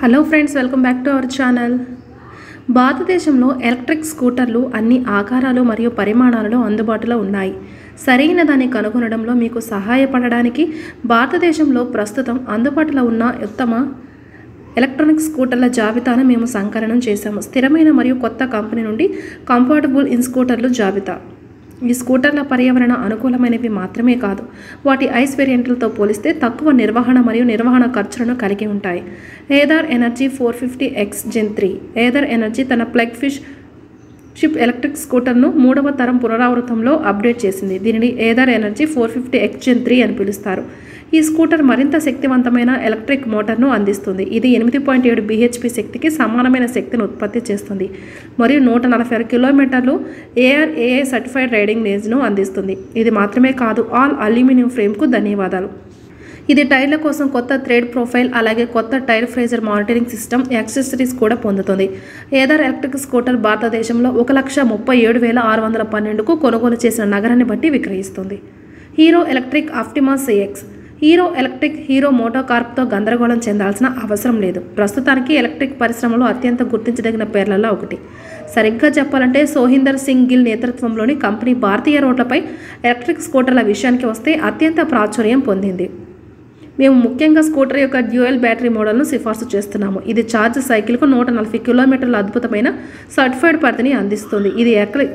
hello friends welcome back to our channel భారతదేశంలో electric స్కూటర్లు అన్ని ఆకారాలు మరియు పరిమాణాలలో అందుబాటులో ఉన్నాయి సరైన దాన్ని కనుగొనడంలో మీకు సహాయపడడానికి భారతదేశంలో ప్రస్తుతం అందుబాటులో ఉన్న ఉత్తమ ఎలక్ట్రానిక్ స్కూటర్ల జాబితాను మేము సంకలనం చేశాము స్థిరమైన మరియు కొత్త కంపెనీ నుండి కంఫర్టబుల్ ఇన్ స్కూటర్లు జాబితా ఈ స్కూటర్ల పర్యావరణ అనుకూలమైనవి మాత్రమే కాదు వాటి ఐస్ వేరియంట్లతో పోలిస్తే తక్కువ నిర్వహణ మరియు నిర్వహణ ఖర్చులను కలిగి ఉంటాయి Ather Energy four fifty X Gen three Ather Energy తన ప్లగ్ ఫిష్ షిప్ ఎలక్ట్రిక్ స్కూటర్ను మూడవ తరం పునరావృతంలో అప్డేట్ చేసింది దీనిని Ather Energy four fifty X Gen three అని పిలుస్తారు ఈ స్కూటర్ మరింత శక్తివంతమైన ఎలక్ట్రిక్ మోటార్ను అందిస్తుంది ఇది ఎనిమిది పాయింట్ ఏడు బీహెచ్పి శక్తికి సమానమైన శక్తిని ఉత్పత్తి చేస్తుంది మరియు నూట నలభై ఆరు కిలోమీటర్లు ఏఆర్ఏఏ సర్టిఫైడ్ రైడింగ్ రేంజ్ను అందిస్తుంది ఇది మాత్రమే కాదు ఆల్ అల్యూమినియం ఫ్రేమ్కు ధన్యవాదాలు ఇది టైర్ల కోసం కొత్త థ్రెడ్ ప్రొఫైల్ అలాగే కొత్త tyre pressure monitoring system accessories కూడా పొందుతుంది ఏదర్ ఎలక్ట్రిక్ స్కూటర్ భారతదేశంలో ఒక లక్ష ముప్పై ఏడు వేల ఆరు వందల పన్నెండుకు కొనుగోలు చేసిన నగరాన్ని బట్టి విక్రయిస్తుంది Hero electric Optima CX Hero electric Hero motor కార్ప్తో గందరగోళం చెందాల్సిన అవసరం లేదు ప్రస్తుతానికి ఎలక్ట్రిక్ పరిశ్రమలో అత్యంత గుర్తించదగిన పేర్లలో ఒకటి సరిగ్గా చెప్పాలంటే సోహిందర్ సింగ్ గిల్ నేతృత్వంలోని కంపెనీ భారతీయ రోడ్లపై ఎలక్ట్రిక్ స్కూటర్ల విషయానికి వస్తే అత్యంత ప్రాచుర్యం పొందింది మేము ముఖ్యంగా స్కూటర్ యొక్క డ్యూయల్ బ్యాటరీ మోడల్ను సిఫార్సు చేస్తున్నాము ఇది ఛార్జ్ సైకిల్కు నూట నలభై కిలోమీటర్ల అద్భుతమైన సర్టిఫైడ్ పరిధిని అందిస్తుంది ఇది ఎక్కడ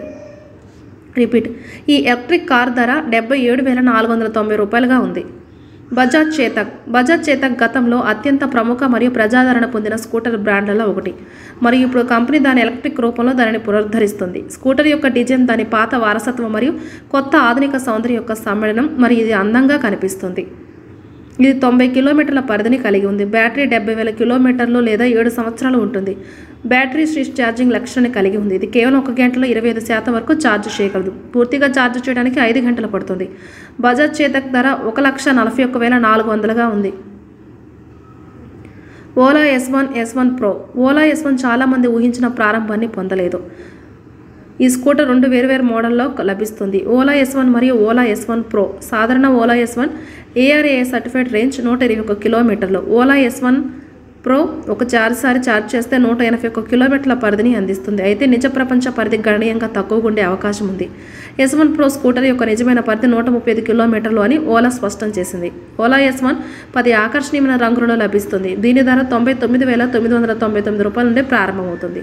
రిపీట్ ఈ ఎలక్ట్రిక్ కార్ ధర డెబ్బై ఏడు వేల నాలుగు వందల తొంభై రూపాయలుగా ఉంది బజాజ్ చేతక్ బజాజ్ చేతక్ గతంలో అత్యంత ప్రముఖ మరియు ప్రజాదరణ పొందిన స్కూటర్ బ్రాండ్లలో ఒకటి మరియు ఇప్పుడు కంపెనీ దాని ఎలక్ట్రిక్ రూపంలో దానిని పునరుద్ధరిస్తుంది స్కూటర్ యొక్క డిజైన్ దాని పాత వారసత్వం మరియు కొత్త ఆధునిక సౌందర్యం యొక్క సమ్మేళనం మరియు ఇది అందంగా కనిపిస్తుంది ఇది తొంభై కిలోమీటర్ల పరిధిని కలిగి ఉంది బ్యాటరీ డెబ్బై వేల కిలోమీటర్లు లేదా ఏడు సంవత్సరాలు ఉంటుంది బ్యాటరీ స్విచ్ ఛార్జింగ్ లక్షణాన్ని కలిగి ఉంది ఇది కేవలం ఒక గంటలో ఇరవై ఐదు శాతం వరకు ఛార్జ్ చేయగలదు పూర్తిగా ఛార్జ్ చేయడానికి ఐదు గంటలు పడుతుంది బజాజ్ చేతక్ ధర ఒక లక్ష నలభై ఒక్క వేల నాలుగు వందలుగా ఉంది Ola S one S one pro Ola S one చాలామంది ఊహించిన ప్రారంభాన్ని పొందలేదు ఈ స్కూటర్ రెండు వేర్వేరు మోడల్లో లభిస్తుంది ఓలా ఎస్ వన్ మరియు ఓలా ఎస్ వన్ ప్రో సాధారణ Ola S one ARA certified range నూట ఇరవై ఒక్క కిలోమీటర్లు ఓలా ఎస్ వన్ ప్రో ఒక చార్సారి ఛార్జ్ చేస్తే నూట ఎనభై ఒక్క కిలోమీటర్ల పరిధిని అందిస్తుంది అయితే నిజ ప్రపంచ పరిధి గణనీయంగా తక్కువగా ఉండే అవకాశం ఉంది ఎస్ వన్ ప్రో స్కూటర్ యొక్క నిజమైన పరిధి నూట ముప్పై ఐదు కిలోమీటర్లు అని ఓలా స్పష్టం చేసింది ఓలా ఎస్ వన్ పది ఆకర్షణీయమైన రంగులలో లభిస్తుంది దీని ధర తొంభై తొమ్మిది వేల తొమ్మిది వందల తొంభై తొమ్మిది రూపాయల నుండి ప్రారంభమవుతుంది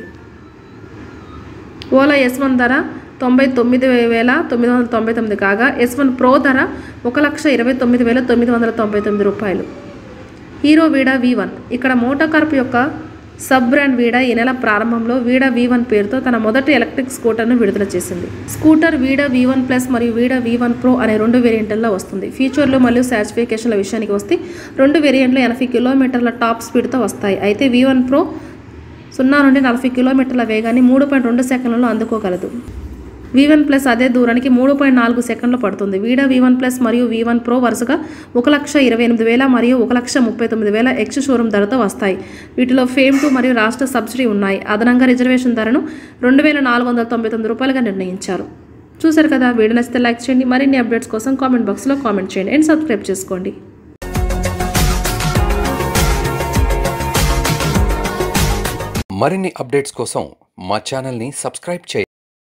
ఓలా ఎస్ వన్ ధర తొంభై తొమ్మిది వేల తొమ్మిది వందల తొంభై తొమ్మిది కాగా ఎస్ వన్ ప్రో ధర ఒక లక్ష ఇరవై తొమ్మిది వేల తొమ్మిది వందల తొంభై తొమ్మిది రూపాయలు హీరో వీడా వి వన్ ఇక్కడ మోటోకార్ప్ యొక్క సబ్ బ్రాండ్ వీడా ఈ నెల ప్రారంభంలో వీడా వి వన్ పేరుతో తన మొదటి ఎలక్ట్రిక్ స్కూటర్ను విడుదల చేసింది స్కూటర్ వీడా వి వన్ ప్లస్ మరియు వీడా వి వన్ ప్రో అనే రెండు వేరియంట్లలో వస్తుంది ఫీచర్లు మరియు సాటిస్ఫికేషన్ల విషయానికి వస్తే రెండు వేరియంట్లు ఎనభై కిలోమీటర్ల టాప్ స్పీడ్తో వస్తాయి అయితే వి వన్ ప్రో సున్నా నుండి నలభై కిలోమీటర్ల వేగాన్ని మూడు పాయింట్ రెండు సెకండ్లలో అందుకోగలదు వి వన్ ప్లస్ అదే దూరానికి మూడు పాయింట్ నాలుగు సెకండ్లు పడుతుంది వీడా వి వన్ ప్లస్ మరియు వి వన్ ప్రో వరుసగా ఒక లక్ష ఇరవై ఎనిమిది వేల మరియు ఒక లక్ష ముప్పై తొమ్మిది వేల ఎక్స్ షోరూమ్ ధరతో వస్తాయి వీటిలో ఫేమ్ టు మరియు రాష్ట్ర సబ్సిడీ ఉన్నాయి అదనంగా రిజర్వేషన్ ధరను రెండు వేల నాలుగు వందల తొంభై తొమ్మిది రూపాయలుగా నిర్ణయించారు చూసారు కదా వీడియో నచ్చితే లైక్ చేయండి మరిన్ని అప్డేట్స్ కోసం కామెంట్ బాక్స్లో కామెంట్ చేయండి అండ్ సబ్స్క్రైబ్ చేసుకోండి మరిన్ని అప్డేట్స్ కోసం మా ఛానల్ని సబ్స్క్రైబ్ చేయండి